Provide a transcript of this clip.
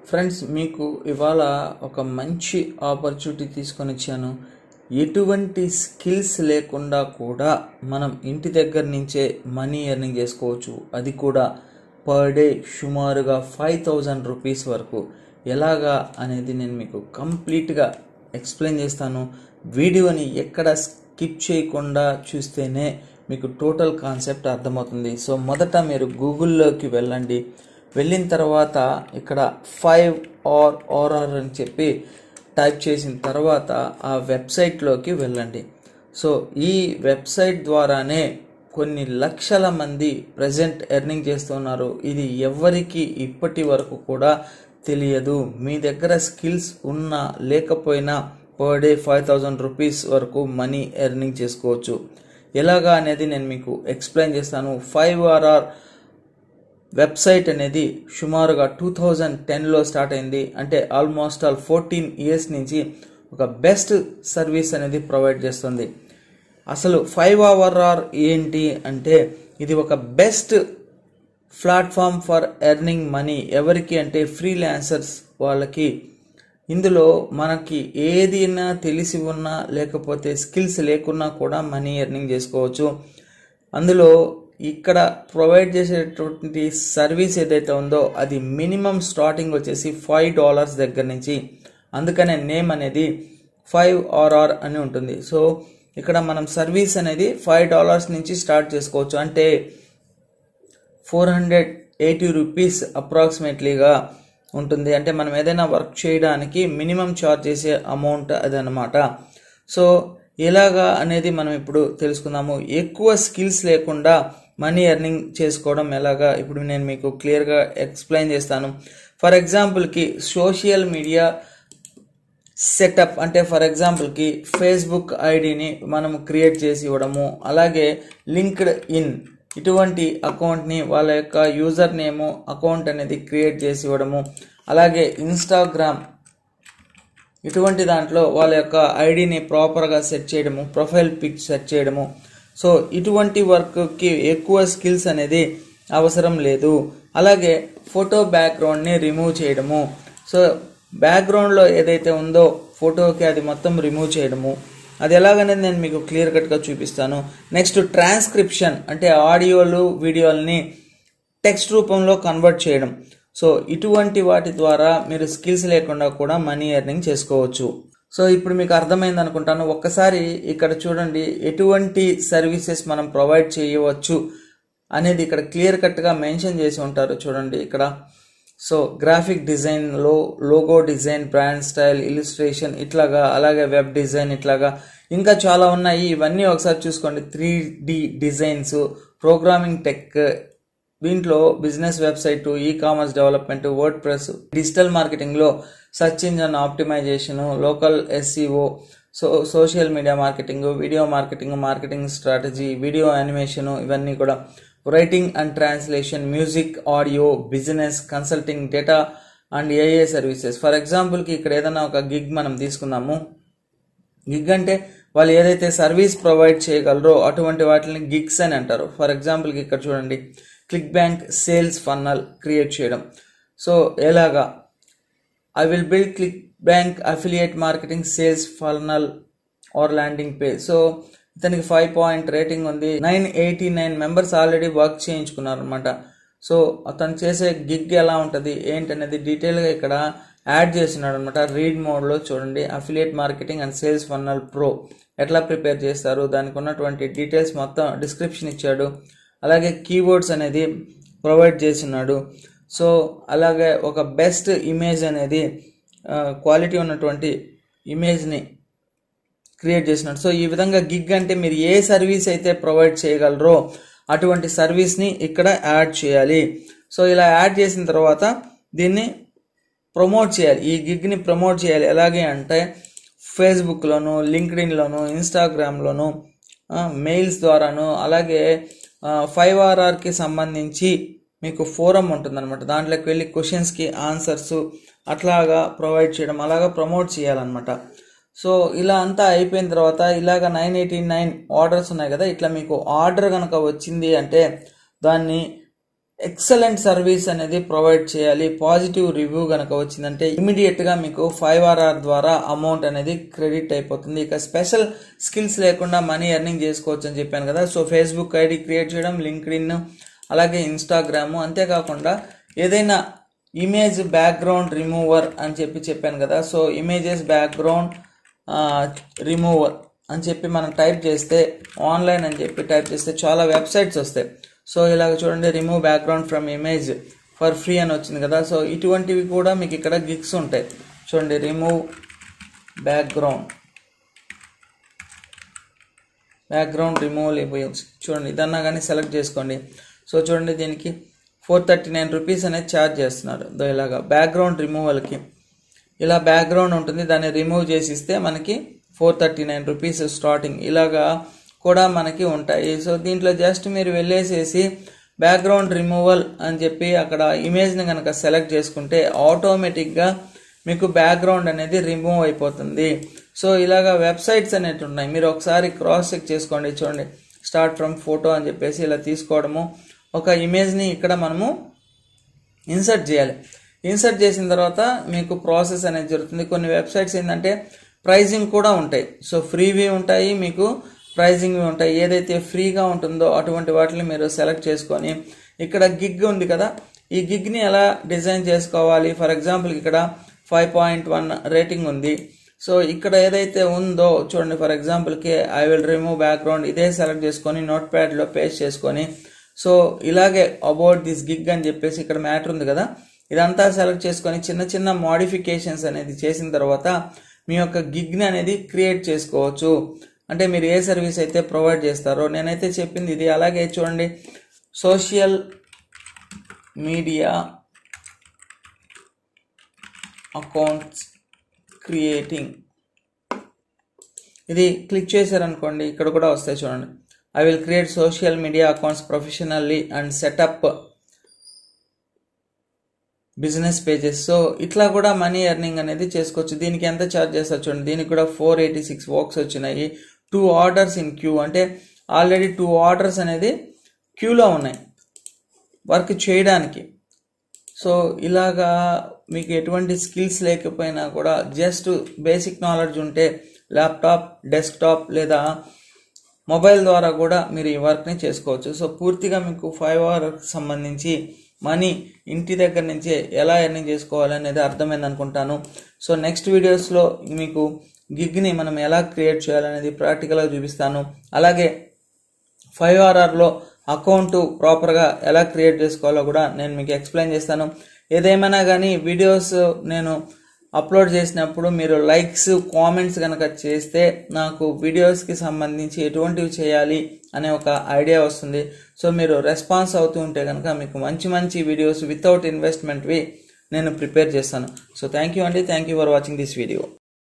friends మీకు ఇవాళ ఒక మంచి ఆపర్చునిటీ తీసుకొని వచ్చాను ఎటువంటి స్కిల్స్ లేకుండా కూడా మనం ఇంటి దగ్గర నుంచే మనీ ఎర్నింగ్ చేసుకోవచ్చు అది కూడా పర్ డే సుమారుగా ఫైవ్ థౌజండ్ రూపీస్ వరకు ఎలాగా అనేది నేను మీకు కంప్లీట్గా ఎక్స్ప్లెయిన్ చేస్తాను వీడియోని ఎక్కడ స్కిప్ చేయకుండా చూస్తేనే మీకు టోటల్ కాన్సెప్ట్ అర్థమవుతుంది సో మొదట మీరు గూగుల్లోకి వెళ్ళండి వెళ్ళిన తర్వాత ఇక్కడ ఫైవ్ ఆర్ ఆర్ఆర్ అని చెప్పి టైప్ చేసిన తర్వాత ఆ వెబ్సైట్లోకి వెళ్ళండి సో ఈ వెబ్సైట్ ద్వారానే కొన్ని లక్షల మంది ప్రజెంట్ ఎర్నింగ్ చేస్తున్నారు ఇది ఎవరికి ఇప్పటి వరకు కూడా తెలియదు మీ దగ్గర స్కిల్స్ ఉన్నా లేకపోయినా per day five thousand rupees వరకు మనీ ఎర్నింగ్ చేసుకోవచ్చు ఎలాగా అనేది నేను మీకు ఎక్స్ప్లెయిన్ చేస్తాను ఫైవ్ ఆర్ఆర్ వెబ్సైట్ అనేది సుమారుగా టూ థౌజండ్ టెన్లో స్టార్ట్ అయింది అంటే ఆల్మోస్ట్ ఆల్ ఫోర్టీన్ ఇయర్స్ నుంచి ఒక బెస్ట్ సర్వీస్ అనేది ప్రొవైడ్ చేస్తుంది అసలు ఫైవ్ అవర్ ఆర్ ఏంటి అంటే ఇది ఒక best platform for earning money ఎవరికి అంటే ఫ్రీలాన్సర్స్ వాళ్ళకి ఇందులో మనకి ఏదైనా తెలిసి ఉన్నా లేకపోతే స్కిల్స్ లేకున్నా కూడా మనీ ఎర్నింగ్ చేసుకోవచ్చు అందులో ఇక్కడ ప్రొవైడ్ చేసేటువంటి సర్వీస్ ఏదైతే ఉందో అది మినిమం స్టార్టింగ్ వచ్చేసి ఫైవ్ డాలర్స్ దగ్గర నుంచి అందుకనే నేమ్ అనేది ఫైవ్ ఆర్ఆర్ అని ఉంటుంది సో ఇక్కడ మనం సర్వీస్ అనేది ఫైవ్ డాలర్స్ నుంచి స్టార్ట్ చేసుకోవచ్చు అంటే ఫోర్ హండ్రెడ్ ఎయిటీ రూపీస్ అప్రాక్సిమేట్లీగా ఉంటుంది అంటే మనం ఏదైనా వర్క్ చేయడానికి మినిమం ఛార్జ్ చేసే అమౌంట్ అదనమాట సో ఎలాగా అనేది మనం ఇప్పుడు తెలుసుకుందాము ఎక్కువ స్కిల్స్ లేకుండా మనీ ఎర్నింగ్ చేసుకోవడం ఎలాగా ఇప్పుడు నేను మీకు క్లియర్గా ఎక్స్ప్లెయిన్ చేస్తాను ఫర్ ఎగ్జాంపుల్కి సోషల్ మీడియా సెటప్ అంటే ఫర్ ఎగ్జాంపుల్కి ఫేస్బుక్ ఐడిని మనం క్రియేట్ చేసి ఇవ్వడము అలాగే లింక్డ్ ఇన్ ఇటువంటి అకౌంట్ని వాళ్ళ యొక్క యూజర్ నేము అకౌంట్ అనేది క్రియేట్ చేసి ఇవ్వడము అలాగే ఇన్స్టాగ్రామ్ ఇటువంటి దాంట్లో వాళ్ళ యొక్క ఐడిని ప్రాపర్గా సెట్ చేయడము ప్రొఫైల్ పిక్ సెట్ చేయడము సో ఇటువంటి వర్క్కి ఎక్కువ స్కిల్స్ అనేది అవసరం లేదు అలాగే ఫోటో బ్యాక్గ్రౌండ్ని రిమూవ్ చేయడము సో బ్యాక్గ్రౌండ్లో ఏదైతే ఉందో ఫోటోకి అది మొత్తం రిమూవ్ చేయడము అది ఎలాగనేది నేను మీకు క్లియర్ కట్గా చూపిస్తాను నెక్స్ట్ ట్రాన్స్క్రిప్షన్ అంటే ఆడియోలు వీడియోలని టెక్స్ట్ రూపంలో కన్వర్ట్ చేయడం సో ఇటువంటి వాటి ద్వారా మీరు స్కిల్స్ లేకుండా కూడా మనీ ఎర్నింగ్ చేసుకోవచ్చు సో ఇప్పుడు మీకు అర్థమైంది అనుకుంటాను ఒక్కసారి ఇక్కడ చూడండి ఎటువంటి సర్వీసెస్ మనం ప్రొవైడ్ చేయవచ్చు అనేది ఇక్కడ క్లియర్ కట్గా మెన్షన్ చేసి ఉంటారు చూడండి ఇక్కడ సో గ్రాఫిక్ డిజైన్లో logo design brand style illustration ఇట్లాగా అలాగే వెబ్ డిజైన్ ఇట్లాగా ఇంకా చాలా ఉన్నాయి ఇవన్నీ ఒకసారి చూసుకోండి three D designs programming tech దీంట్లో business website e commerce development WordPress digital మార్కెటింగ్లో search engine optimization local SEO so social media marketing video marketing marketing strategy video animation ఇవన్నీ కూడా writing and translation music audio business consulting data and AI services for ఎగ్జాంపుల్కి ఇక్కడ ఏదైనా ఒక gig మనం తీసుకుందాము gig అంటే వాళ్ళు ఏదైతే సర్వీస్ ప్రొవైడ్ చేయగలరో అటువంటి వాటిని గిగ్స్ అని అంటారు ఫర్ ఎగ్జాంపుల్కి ఇక్కడ చూడండి ClickBank sales funnel create చేయడం సో ఎలాగా I will build ClickBank affiliate marketing sales funnel or landing page so ఇతనికి ఫైవ్ పాయింట్ రేటింగ్ ఉంది nine eighty nine members already work చేయించుకున్నారు అనమాట సో అతను చేసే గిగ్ ఎలా ఉంటుంది ఏంటనేది డీటెయిల్గా ఇక్కడ యాడ్ చేస్తున్నాడు అనమాట రీడ్ మోడ్లో చూడండి affiliate marketing and sales funnel pro ఎట్లా ప్రిపేర్ చేస్తారు దానికి ఉన్నటువంటి డీటెయిల్స్ మొత్తం డిస్క్రిప్షన్ ఇచ్చాడు అలాగే కీవర్డ్స్ అనేది ప్రొవైడ్ చేస్తున్నాడు సో అలాగే ఒక బెస్ట్ ఇమేజ్ అనేది క్వాలిటీ ఉన్నటువంటి ఇమేజ్ని క్రియేట్ చేసినాడు సో ఈ విధంగా గిగ్ అంటే మీరు ఏ సర్వీస్ అయితే ప్రొవైడ్ చేయగలరో అటువంటి సర్వీస్ని ఇక్కడ యాడ్ చేయాలి సో ఇలా యాడ్ చేసిన తర్వాత దీన్ని ప్రమోట్ చేయాలి ఈ గిగ్ని ప్రమోట్ చేయాలి ఎలాగే అంటే ఫేస్బుక్లోను లింక్డ్ఇన్లోను ఇన్స్టాగ్రామ్లోను మెయిల్స్ ద్వారాను అలాగే ఫైవ్ ఆర్ఆర్కి సంబంధించి మీకు ఫోరం ఉంటుందన్నమాట దాంట్లోకి వెళ్ళి క్వశ్చన్స్కి ఆన్సర్స్ అట్లాగా ప్రొవైడ్ చేయడం అలాగా ప్రమోట్ చేయాలన్నమాట సో ఇలా అంతా అయిపోయిన తర్వాత ఇలాగ నైన్ ఎయిటీ నైన్ ఆర్డర్స్ ఉన్నాయి కదా ఇట్లా మీకు ఆర్డర్ కనుక వచ్చింది అంటే దాన్ని ఎక్సలెంట్ సర్వీస్ అనేది ప్రొవైడ్ చేయాలి పాజిటివ్ రివ్యూ కనుక వచ్చిందంటే ఇమీడియట్ గా మీకు ఫైవ్ ఆర్ఆర్ ద్వారా అమౌంట్ అనేది క్రెడిట్ అయిపోతుంది ఇక స్పెషల్ స్కిల్స్ లేకుండా మనీ ఎర్నింగ్ చేసుకోవచ్చు అని చెప్పాను కదా సో ఫేస్బుక్ ఐడి క్రియేట్ చేయడం లింక్డ్ ఇన్ అలాగే ఇన్స్టాగ్రాము అంతేకాకుండా ఏదైనా ఇమేజ్ బ్యాక్గ్రౌండ్ రిమూవర్ అని చెప్పి చెప్పాను కదా సో ఇమేజెస్ బ్యాక్గ్రౌండ్ రిమూవర్ అని చెప్పి మనం టైప్ చేస్తే ఆన్లైన్ అని చెప్పి టైప్ చేస్తే చాలా వెబ్సైట్స్ వస్తాయి సో ఇలాగ చూడండి remove background from image for free అని వచ్చింది కదా సో ఇటువంటివి కూడా మీకు ఇక్కడ గిగ్స్ ఉంటాయి చూడండి రిమూవ్ బ్యాక్గ్రౌండ్ బ్యాక్గ్రౌండ్ రిమూవల్ ఇవ్వచ్చు చూడండి ఇదన్నా కానీ సెలెక్ట్ చేసుకోండి సో చూడండి దీనికి ఫోర్ థర్టీ నైన్ రూపీస్ అనేది ఛార్జ్ చేస్తున్నారు దో ఇలాగా బ్యాక్గ్రౌండ్ రిమూవల్కి ఇలా బ్యాక్గ్రౌండ్ ఉంటుంది దాన్ని రిమూవ్ చేసి ఇస్తే మనకి four thirty nine rupees starting ఇలాగా కూడా మనకి ఉంటాయి సో దీంట్లో జస్ట్ మీరు వెళ్ళేసేసి బ్యాక్గ్రౌండ్ రిమూవల్ అని చెప్పి అక్కడ ఇమేజ్ని కనుక సెలెక్ట్ చేసుకుంటే ఆటోమేటిక్గా మీకు బ్యాక్గ్రౌండ్ అనేది రిమూవ్ అయిపోతుంది సో ఇలాగా వెబ్సైట్స్ అనేవి ఉన్నాయి మీరు ఒకసారి క్రాస్ చెక్ చేసుకోండి చూడండి స్టార్ట్ ఫ్రమ్ ఫోటో అని చెప్పేసి ఇలా తీసుకోవడము ఒక ఇమేజ్ని ఇక్కడ మనము ఇన్సర్ట్ చేయాలి ఇన్సర్ట్ చేసిన తర్వాత మీకు ప్రాసెస్ అనేది జరుగుతుంది కొన్ని వెబ్సైట్స్ ఏంటంటే ప్రైజింగ్ కూడా ఉంటాయి సో ఫ్రీవి ఉంటాయి మీకు ప్రైజింగ్ ఉంటాయి ఏదైతే ఫ్రీగా ఉంటుందో అటువంటి వాటిని మీరు సెలెక్ట్ చేసుకొని ఇక్కడ గిగ్ ఉంది కదా ఈ గిగ్ని ఎలా డిజైన్ చేసుకోవాలి ఫర్ ఎగ్జాంపుల్ ఇక్కడ ఫైవ్ పాయింట్ వన్ రేటింగ్ ఉంది సో ఇక్కడ ఏదైతే ఉందో చూడండి ఫర్ ఎగ్జాంపుల్కి ఐ విల్ రిమూవ్ బ్యాక్గ్రౌండ్ ఇదే సెలెక్ట్ చేసుకొని నోట్ ప్యాడ్లో పేస్ట్ చేసుకొని సో ఇలాగే అబౌట్ దిస్ గిగ్ అని చెప్పేసి ఇక్కడ మ్యాటర్ ఉంది కదా ఇదంతా సెలెక్ట్ చేసుకొని చిన్న చిన్న మోడిఫికేషన్స్ అనేది చేసిన తర్వాత మీ యొక్క గిగ్ని అనేది క్రియేట్ చేసుకోవచ్చు అంటే మీరు ఏ సర్వీస్ అయితే ప్రొవైడ్ చేస్తారో నేనైతే చెప్పింది ఇది అలాగే చూడండి సోషల్ మీడియా అకౌంట్స్ క్రియేటింగ్ ఇది క్లిక్ చేశారనుకోండి ఇక్కడ కూడా వస్తాయి చూడండి I will create social media accounts professionally and setup business pages so ఇట్లా కూడా మనీ ఎర్నింగ్ అనేది చేసుకోవచ్చు దీనికి ఎంత ఛార్జ్ చేస్తారు చూడండి దీనికి కూడా ఫోర్ ఎయిటీ సిక్స్ వర్క్స్ వచ్చినాయి టూ ఆర్డర్స్ ఇన్ క్యూ అంటే ఆల్రెడీ టూ ఆర్డర్స్ అనేది క్యూలో ఉన్నాయి వర్క్ చేయడానికి సో ఇలాగా మీకు ఎటువంటి స్కిల్స్ లేకపోయినా కూడా జస్ట్ బేసిక్ నాలెడ్జ్ ఉంటే ల్యాప్టాప్ డెస్క్టాప్ లేదా మొబైల్ ద్వారా కూడా మీరు ఈ వర్క్ని చేసుకోవచ్చు సో పూర్తిగా మీకు ఫైవ్ అవర్కి సంబంధించి మనీ ఇంటి దగ్గర నుంచే ఎలా ఎర్నింగ్ చేసుకోవాలి అనేది అర్థమైంది అనుకుంటాను సో నెక్స్ట్ వీడియోస్లో మీకు గిగ్ని మనం ఎలా క్రియేట్ చేయాలనేది ప్రాక్టికల్గా చూపిస్తాను అలాగే ఫైవ్ ఆర్ఆర్లో అకౌంట్ ప్రాపర్గా ఎలా క్రియేట్ చేసుకోవాలో కూడా నేను మీకు ఎక్స్ప్లెయిన్ చేస్తాను ఏదేమైనా కానీ వీడియోస్ నేను అప్లోడ్ చేసినప్పుడు మీరు లైక్స్ కామెంట్స్ కనుక చేస్తే నాకు వీడియోస్కి సంబంధించి ఎటువంటివి చేయాలి అనే ఒక ఐడియా వస్తుంది సో మీరు రెస్పాన్స్ అవుతూ ఉంటే కనుక మీకు మంచి మంచి వీడియోస్ వితౌట్ ఇన్వెస్ట్మెంట్వి నేను ప్రిపేర్ చేస్తాను సో థ్యాంక్ యూ అండి thank you for watching this video